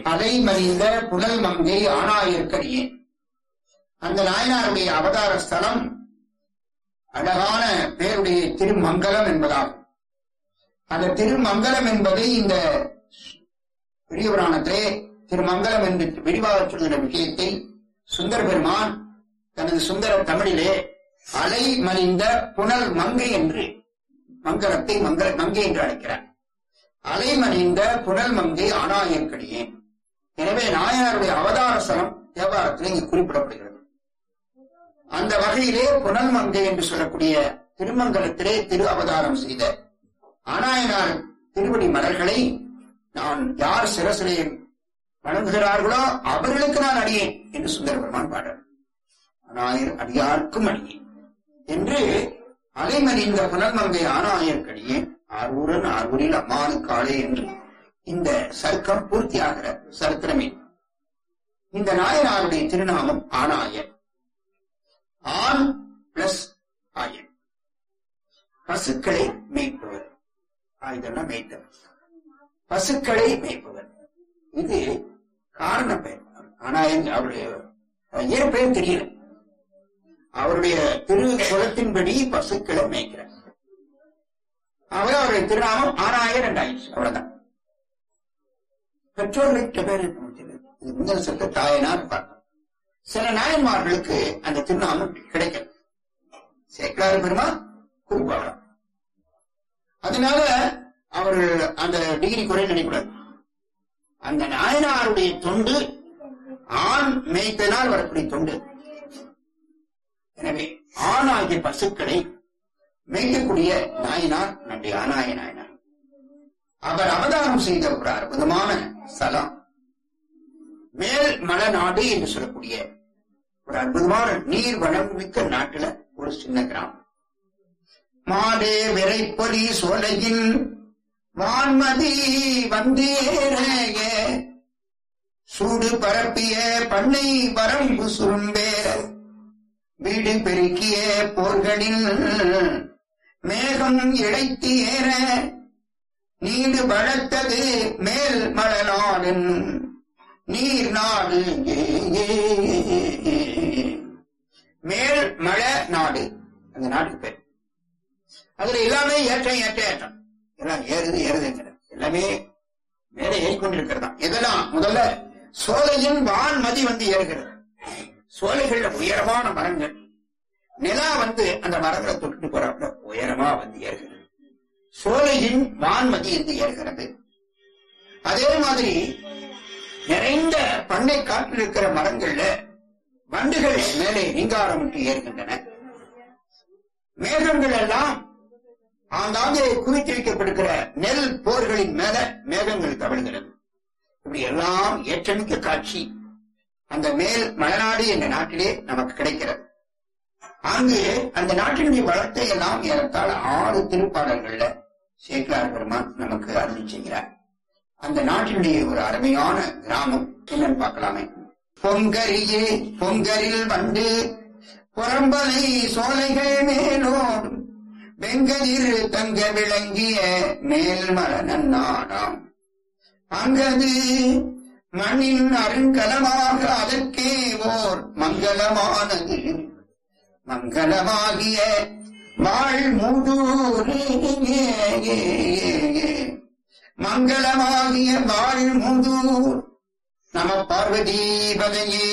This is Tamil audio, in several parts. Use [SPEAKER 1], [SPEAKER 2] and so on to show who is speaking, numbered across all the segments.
[SPEAKER 1] அலைமறிந்த புனல் மங்கை ஆணாயிருக்கடியேன் அந்த நாயனாருடைய அவதார ஸ்தலம் அழகான பேருடைய திருமங்கலம் என்பதாகும் அந்த திருமங்கலம் என்பதை இந்த பெரிய புராணத்திலே திருமங்கலம் என்று விரிவாக சொல்கிற விஷயத்தை சுந்தர பெருமான் தனது சுந்தர தமிழிலே அலை மலிந்த புனல் மங்கை என்று மங்கலத்தை மங்கள மங்கை என்று அழைக்கிறார் அலை மலிந்த புனல் மங்கை ஆணாயற்கடியேன் எனவே நாயனாருடைய அவதார ஸ்தலம் தேவாரத்தில் இங்கு குறிப்பிடப்படுகிறது அந்த வகையிலே புனல் மங்கை என்று சொல்லக்கூடிய திருமங்கலத்திலே திரு அவதாரம் செய்த ஆனாயனார் திருவடி மலர்களை நான் யார் சிரசிலே வணங்குகிறார்களோ அவர்களுக்கு நான் அடியேன் என்று சுந்தர பெருமான் பாடல் ஆனாயர் அடியார்க்கும் அடியேன் என்று அலைமறிந்த புனர்மங்கை ஆனாயர்க்கடியேன் ஆரூரன் ஆரூரில் அம்மானுக்கு ஆளே என்று இந்த சர்க்கம் பூர்த்தியாகிற சரித்திரமே இந்த நாயனாருடைய திருநாமம் ஆனாயர் ஆண் பிளஸ் ஆயன் பசுக்களை மேய்ப்பவர் இதெல்லாம் மேய்த்தவர் பசுக்களை மேய்ப்பவர் இது காரண பெயர் ஆனா எங்க- அவருடைய இயற்பெயர் தெரியல அவருடைய திரு குலத்தின்படி பசுக்களை மேய்க்கிறார் அவர் அவருடைய திருநாமம் ஆறாயிரம் ரெண்டாயிரம் அவ்வளவுதான் பெற்றோர்கள்ட்ட பேர் நமக்கு தெரியாது. இது முதல் சத்த தாயனார் பார்த்தோம் சில நாயன்மார்களுக்கு அந்த திருநாமம் கிடைக்கல சேக்கலாறு பெருமா குறிப்பாக அதனால அவர்கள் அந்த டிகிரி குறை நினைக்கூடாது அந்த நாயனாருடைய தொண்டு ஆண் மேய்த்தனால் வரக்கூடிய தொண்டு எனவே ஆண் ஆகிய பசுக்களை மேய்க்கக்கூடிய நாயனார் நம்முடைய ஆனாய நாயனார் அவர் அவதாரம் செய்த ஒரு அற்புதமான ஸ்தலம் மேல் மலநாடு என்று சொல்லக்கூடிய ஒரு அற்புதமான நீர் வளம் மிக்க நாட்டுல ஒரு சின்ன கிராமம் மாடே விரைப்பொலி சோலையில் வான்மதி வந்தேறைய சூடு பரப்பிய பண்ணை வரம்பு சுரும்பேற வீடு பெருக்கிய போர்களில் மேகம் இழைத்து ஏற நீடு வளர்த்தது மேல் மலநாடன் நீர் நாடு மேல் மழ நாடு அந்த நாட்டுக்கு பேர் அதுல எல்லாமே ஏற்றம் ஏற்ற ஏற்றம் எல்லாம் ஏறுது ஏறுதுங்கிற எல்லாமே மேலே ஏறிக்கொண்டிருக்கிறதா இதெல்லாம் முதல்ல சோலையின் வான்மதி வந்து ஏறுகிறது சோலைகள்ல உயரமான மரங்கள் நிலா வந்து அந்த மரங்களை தொட்டுட்டு போறாப்புல உயரமா வந்து ஏறுகிறது சோலையின் வான்மதி என்று ஏறுகிறது அதே மாதிரி நிறைந்த பண்ணை காட்டில் இருக்கிற மரங்கள்ல வண்டுகள் மேலே ரீங்காரமிட்டு ஏறுகின்றன மேகங்கள் எல்லாம் ஆங்காங்கே குவித்து வைக்கப்படுகிற நெல் போர்களின் மேல மேகங்கள் தவழ்கிறது இப்படி எல்லாம் ஏற்றமிக்க காட்சி அந்த மேல் மலைநாடு என்ற நாட்டிலே நமக்கு கிடைக்கிறது அங்கு அந்த நாட்டினுடைய வளத்தை எல்லாம் ஏறத்தாழ ஆறு திருப்பாடல்கள்ல சேக்கலார் பெருமான் நமக்கு அருளி செய்கிறார் அந்த நாட்டினுடைய ஒரு அருமையான கிராமம் என்னன்னு பார்க்கலாமே பொங்கரியே பொங்கரில் வந்து புறம்பலை சோலைகள் மேலோடும் வெங்கதிர் தங்க விளங்கிய மேல்மலனன் நாடாம் அங்கது மண்ணின் அருங்கலமாக அதற்கே ஓர் மங்களமானது மங்களமாகிய வாழ் மூதூர் மங்களமாகிய வாழ் மூதூர் நம பார்வதி பதையே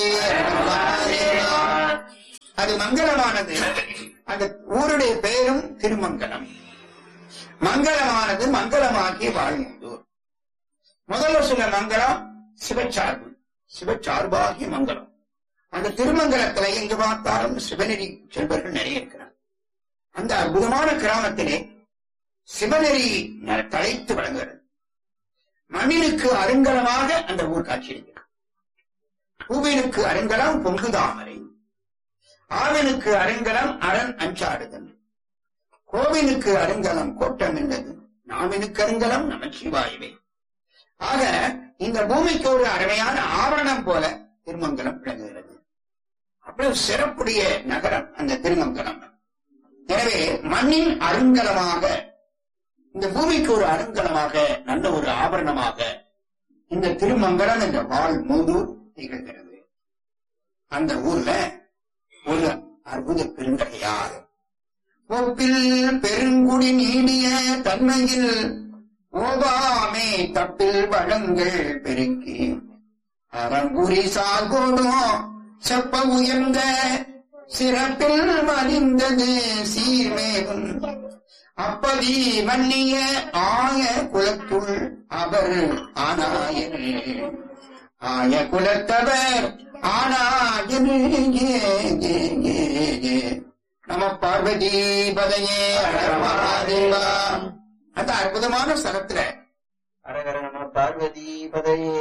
[SPEAKER 1] அது மங்களமானது அந்த ஊருடைய பெயரும் திருமங்கலம் மங்களமானது மங்களமாகிய வாழ்ந்தூர் முதல்ல சொல்ல மங்களம் சிவச்சார்பு சிவச்சார்பாகிய மங்களம் அந்த திருமங்கலத்துல எங்கு பார்த்தாலும் சிவநெறி செல்வர்கள் நிறைய இருக்கிறார் அந்த அற்புதமான கிராமத்திலே சிவநெறி ந- தழைத்து வழங்குகிறது மண்ணினுக்கு அருங்கலமாக அந்த ஊர் காட்சியளிக்கிறது பூவினுக்கு அருங்கலம் பொங்குதாமரை ஆவினுக்கு அருங்கலம் அரண் அஞ்சாடுதல் கோவிலுக்கு அருங்கலம் கோட்டம் என்றது நாவினுக்கு அருங்கலம் நமச்சிவாயுவே ஆக இந்த பூமிக்கு ஒரு அருமையான ஆவரணம் போல திருமங்கலம் விளங்குகிறது அவ்வளவு சிறப்புடைய நகரம் அந்த திருமங்கலம் எனவே மண்ணின் அருங்கலமாக இந்த பூமிக்கு ஒரு அருங்கலமாக நல்ல ஒரு ஆபரணமாக இந்த திருமங்கலம் என்ற வாழ் மூதூர் திகழ்கிறது அந்த ஊர்ல ஒரு அற்புத பெருந்தகையார் ஒப்பில் பெருங்குடி நீடிய தன்மையில் ஓவாமே தப்பில் வளங்கள் பெருக்கி அறங்குறி சார்கோடும் செப்ப உயர்ந்த சிறப்பில் மலிந்தது சீர்மேகும் அப்பதி மன்னிய ஆய குலத்துள் அவர் ஆனாயர் ஆய குலத்தவர் ஆனாயர் ஏ, ஏ, ஏ, ஏ. நம பார்வதி பதையே மகாதேவா அந்த அற்புதமான ஸ்தலத்துல
[SPEAKER 2] அரகர நம பார்வதி பதையே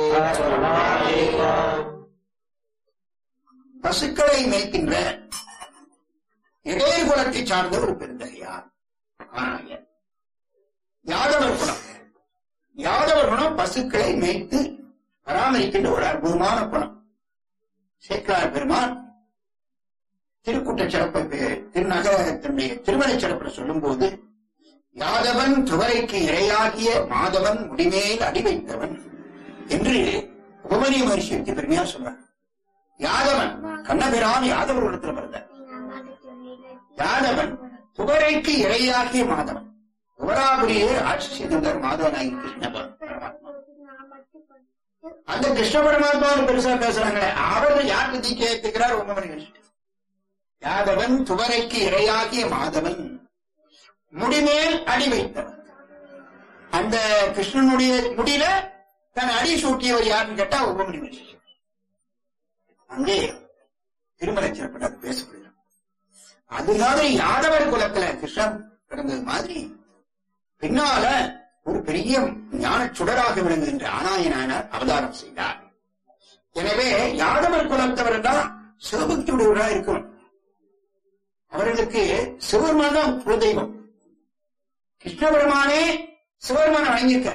[SPEAKER 1] பசுக்களை மேய்க்கின்ற இடையர் குலத்தை சார்ந்த ஒரு பெருந்தகையார் ஆனாயர் யாதவர் குலம் யாதவர் குலம் பசுக்களை மேய்த்து பராமரிக்கின்ற ஒரு அற்புதமான குலம் சேக்கலார் பெருமான் திருக்கூட்ட சிறப்பை பே- திருநகரத்தினுடைய திருமலை சிறப்பை சொல்லும் போது யாதவன் துவரைக்கு இரையாகிய மாதவன் முடிமேல் அடி வைத்தவன் என்று உபமணி மரிசியத்தை பெருமையா சொல்றார் யாதவன் கண்ணபிரான் யாதவர் இடத்துல பிறந்தார் யாதவன் துவரைக்கு இரையாகிய மாதவன் துவராபுரியே ஆட்சி செய்திருந்தார் மாதவனாகி கிருஷ்ண பரமாத்மா அந்த கிருஷ்ண பரமாத்மா பெருசா பேசுறாங்களே அவர் யாருக்கு தீக்கை ஏத்துக்கிறார் உபமணி மரிசி யாதவன் துவரைக்கு இரையாகிய மாதவன் முடிமேல் அடி வைத்தவன் அந்த கிருஷ்ணனுடைய முடியில தன் அடி சூட்டியவர் யாருன்னு கேட்டா உபமணி மரிசி அங்கே திருமலை சிறப்பு அது பேசப்படுகிறது அது மாதிரி யாதவர் குலத்துல கிருஷ்ணன் பிறந்தது மாதிரி பின்னால ஒரு பெரிய ஞான சுடராக விளங்குகின்ற ஆனாயனானார் அவதாரம் செய்தார் எனவே யாதவர் குலத்தவர் தான் சிவபக்தியுடையவராக இருக்கணும் அவர்களுக்கு சிவபெருமான் தான் குலதெய்வம் கிருஷ்ண பெருமானே சிவபெருமான வணங்கியிருக்க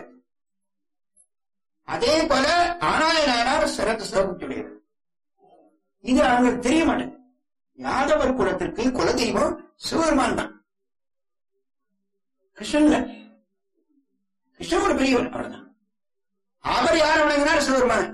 [SPEAKER 1] அதே போல ஆனாயனானார் சிறந்த சிவபக்தியுடையவர் இது அவங்களுக்கு தெரிய மாட்டேங்குது யாதவர் குலத்திற்கு குலதெய்வம் சிவபெருமான் தான் கிருஷ்ணன் இல்ல. கிருஷ்ணன் ஒரு பெரியவர் அவ்வளவுதான் அவர் யார் வணங்கினார் சிவபெருமான்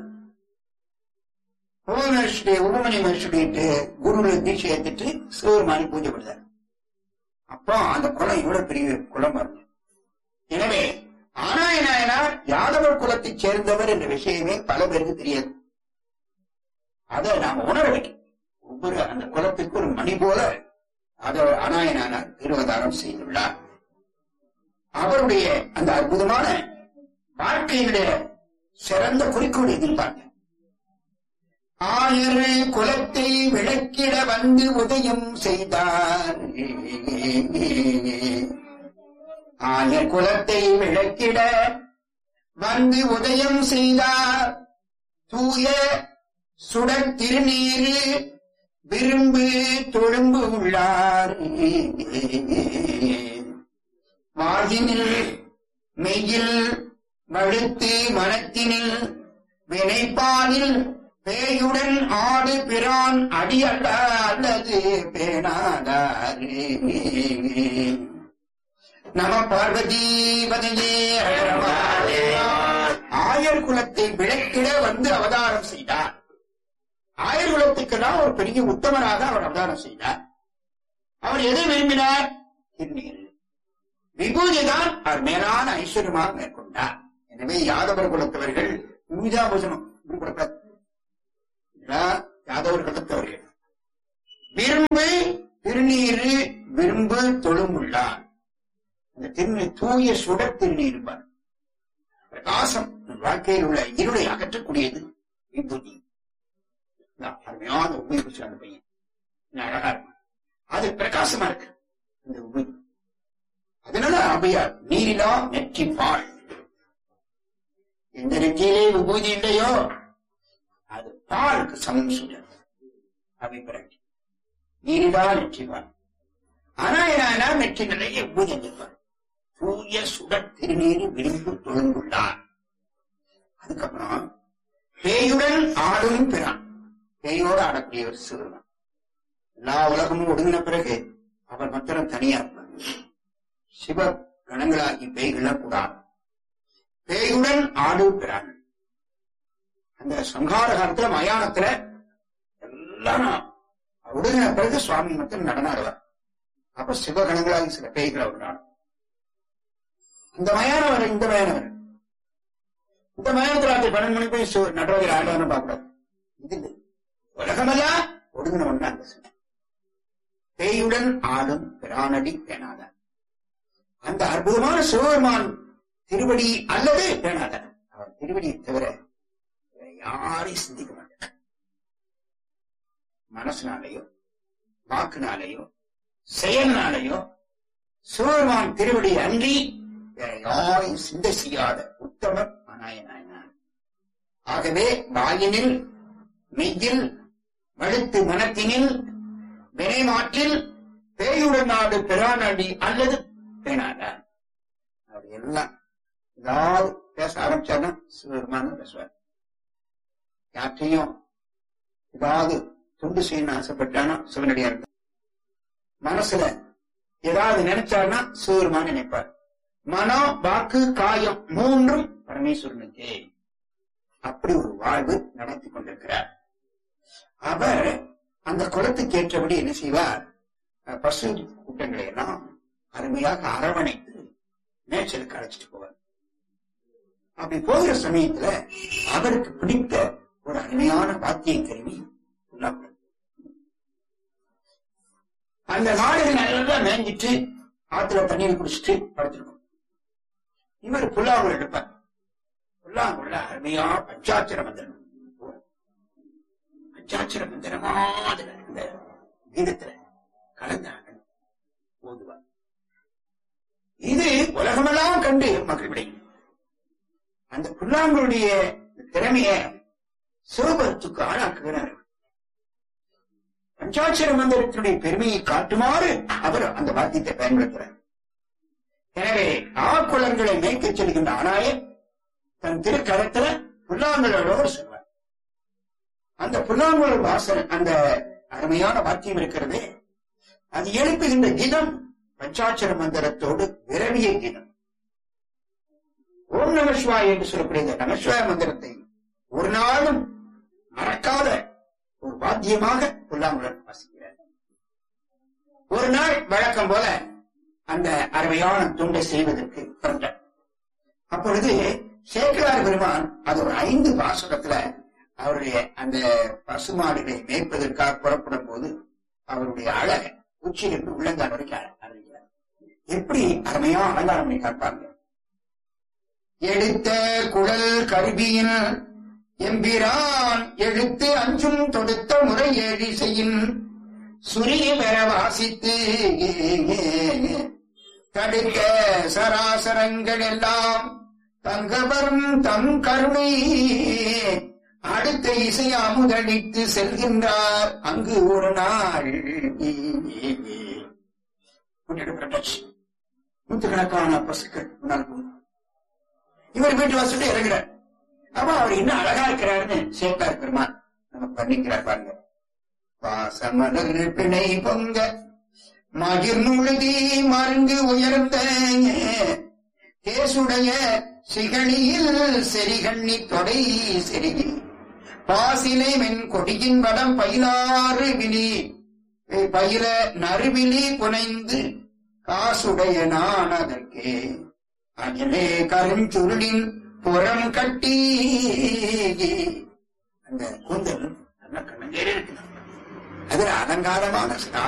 [SPEAKER 1] உபமனுஷுடைய உபமணி மனுஷுடைய குருவில தீட்சை ஏத்துட்டு சிவபெருமானை பூஜை பண்ணுறார் அப்போ அந்த குலம் இவ்வளவு பெரிய குலம் வரும் எனவே ஆனாய நாயனார் யாதவர் குலத்தைச் சேர்ந்தவர் என்ற விஷயமே பல பேருக்கு தெரியாது அதை நாம உணர வைக்கணும் ஒவ்வொரு அந்த குலத்துக்கு ஒரு மணி போல அதை அநாயனானார் திருவதாரம் செய்துள்ளார் அவருடைய அந்த அற்புதமான வாழ்க்கையினுடைய சிறந்த குறிக்கோள் எதிர்பார்க்க ஆயிரு குலத்தை விளக்கிட வந்து உதயம் செய்தார் ஆயர் குலத்தை விளக்கிட வந்து உதயம் செய்தார் தூய சுடர் திருநீரு விரும்பு தொழும்பு உள்ளார் வாழ்வினில் மெய்யில் வழுத்து மனத்தினில் வினைப்பானில் பேயுடன் ஆடு பிரான் அடி அல்ல அல்லது பேணாதாரே நம பார்வதி பதையே ஆயர் குலத்தை விளக்கிட வந்து அவதாரம் செய்தார் ஆயர் குலத்துக்கெல்லாம் ஒரு பெரிய உத்தமராக அவர் அவதாரம் செய்தார் அவர் எதை விரும்பினார் திருநீர் விபூதிதான் அவர் மேலான ஐஸ்வர்யமாக மேற்கொண்டார் எனவே யாதவர் குலத்தவர்கள் பூஜா பூஜனம் இப்படி கொடுக்காது இதெல்லாம் யாதவர் குலத்தவர்கள் விரும்பு திருநீரு விரும்பு தொழுமுள்ளார் அந்த திருநீர் தூய சுடர் திருநீர் பார். பிரகாசம் நம் வாழ்க்கையில் உள்ள இருளை அகற்றக்கூடியது விபூதி நான் அருமையான உண்மை குறிச்சு அந்த பையன் என்ன அழகா இருக்கும் அது பிரகாசமா இருக்கு இந்த உண்மை அதனால அபையார் நீரிலா நெற்றி பால் எந்த நெற்றியிலே விபூதி இல்லையோ அது பாலுக்கு சமம் சொல்றது அபிப்பிராயம் நீரிலா நெற்றி பால் ஆனா என்ன நெற்றி நிறைய விபூதி இருப்பார் தூய சுடர் திருநீர் விரும்பு தொழுந்துள்ளார் அதுக்கப்புறம் பேயுடன் ஆடும் பிறான் பேயோடு ஆடக்கூடியவர் சிவருமான் எல்லா உலகமும் ஒடுங்கின பிறகு அவர் மாத்திரம் தனியா இருப்பார் சிவ கணங்களாகி பேய்கள கூடாது பேயுடன் ஆடு பிறான் அந்த சங்கார காலத்துல மயானத்துல எல்லாரும் உடனே பிறகு சுவாமி மட்டும் நடனாடுவார் அப்ப சிவகணங்களாகி சில பேய்கள் அவர் நாடும் இந்த மயானம் வர இந்த மயானம் வர இந்த மயானத்துல ராத்திரி பன்னெண்டு மணி போய் சு- நடராஜர் ஆடுவார்னு பார்க்கக்கூடாது இது இல்லை. உலகமெல்லாம் ஒடுங்கின ஒண்ணா அந்த சிவன். பேயுடன் ஆடும் பிரானடி பேணாதான் அந்த அற்புதமான சிவபெருமான் திருவடி அல்லது பேணாதான் அவர் திருவடியை தவிர வேற யாரையும் சிந்திக்க மாட்டார் மனசுனாலேயோ வாக்குனாலேயோ செயல்னாலேயோ சிவபெருமான் திருவடி அன்றி வேற யாரையும் சிந்தை செய்யாத உத்தமர் அநாயனாயனார் ஆகவே வாயினில் மெய்யில் வழுத்து மனத்தினில் வினைமாற்றில் பேயுடன் நாடு பிரானடி அல்லது பேணாதார் அவர் எல்லாம் ஏதாவது பேச ஆரம்பிச்சாருன்னா சிவபெருமான் பேசுவார் யார்கிட்டையும் ஏதாவது துண்டு செய்யணும்னு ஆசைப்பட்டானா சிவனடியா இருப்பார் மனசுல ஏதாவது நினைச்சாருன்னா சிவபெருமான் நினைப்பார் மனம் வாக்கு காயம் மூன்றும் பரமேஸ்வரனுக்கே அப்படி ஒரு வாழ்வு நடத்தி கொண்டிருக்கிறார் அவர் அந்த குலத்துக்கு ஏற்றபடி என்ன செய்வார் அஹ், பசு கூட்டங்களை எல்லாம் அருமையாக அரவணைத்து மேய்ச்சலுக்கு அழைச்சிட்டு போவார் அப்படி போகிற சமயத்துல அவருக்கு பிடித்த ஒரு அருமையான வாத்திய கருவி புல்லாங்குழல் அந்த மாடுகள் நல்லா மேய்ஞ்சிட்டு ஆத்துல தண்ணீர் குடிச்சிட்டு படுத்திருக்கும் இவர் புல்லாங்குழல் எடுப்பார் புல்லாங்குழல அருமையா பஞ்சாட்சர மந்திரம் பஞ்சாட்சர மந்திரமா அதுல இந்த கீதத்துல கலந்தாங்க ஓதுவார் இது உலகமெல்லாம் கண்டு மக்கள் விடையும் அந்த புல்லாங்குடைய திறமைய சிவபரத்துக்கு ஆளாக்குகிறார் பஞ்சாட்சர மந்திரத்தினுடைய பெருமையை காட்டுமாறு அவர் அந்த வாக்கியத்தை பயன்படுத்துறார் எனவே ஆக்குளங்களை மேய்க்கச் செல்கின்ற ஆனாயர் தன் திருக்கரத்துல புல்லாங்குழலோடு செல்வார் அந்த புல்லாங்குழல் வாசல் அந்த அருமையான வாக்கியம் இருக்கிறது அது எழுப்புகின்ற கீதம் பஞ்சாட்சர மந்திரத்தோடு விரவிய கீதம் ஓம் நமசிவாய் என்று சொல்லக்கூடிய இந்த நமசிவாய மந்திரத்தை ஒரு நாளும் மறக்காத ஒரு வாத்தியமாக புல்லாங்குழல் வாசிக்கிறார் ஒரு நாள் வழக்கம் போல அந்த அருமையான துண்டை செய்வதற்கு பிறந்தார் அப்பொழுது சேக்கலார் பெருமான் அது ஒரு ஐந்து வாசகத்துல அவருடைய அந்த பசுமாடுகளை மேய்ப்பதற்காக புறப்படும் போது அவருடைய அழக உச்சியிலிருந்து உள்ளங்கால் வரைக்கும் அழ- அழகிறார் எப்படி அருமையா அலங்காரம் பண்ணி காப்பாங்க எடுத்த குழல் கருவியின் எம்பிரான் எழுத்து அஞ்சும் தொடுத்த முறை ஏழி செய்யின் சுரிய பெற வாசித்து தடுக்க சராசரங்கள் எல்லாம் தங்கவரும் தம் கருணை அடுத்த இசை அமுதடித்து செல்கின்றார் அங்கு ஒரு நாள் முன்னெடுக்கப்பட்டாச்சு நூற்றுக்கணக்கான பசுக்கள் முன்னால் போகுது இவர் வீட்டு வாசல்ல இறங்குறார் அப்ப அவர் இன்னும் அழகா இருக்கிறாருன்னு சேர்த்தார் பெருமான் நம்ம பண்ணிக்கிறார் பாருங்க பாசமலர் பிணை பொங்க மகிர் நுழுதி மருங்கு உயர்ந்த கேசுடைய சிகழியில் செரிகண்ணி தொடை செருகி பாசிலை மென் கொடியின் வடம் பயிலாறு விழி பயில நறுவிழி புனைந்து காசுடைய நான் அதற்கே அகிலே கருஞ்சுருளின் புறம் கட்டி அந்த கூந்தல் நல்ல கண்ணங்கேறி இருக்கு அதுல அலங்காரமான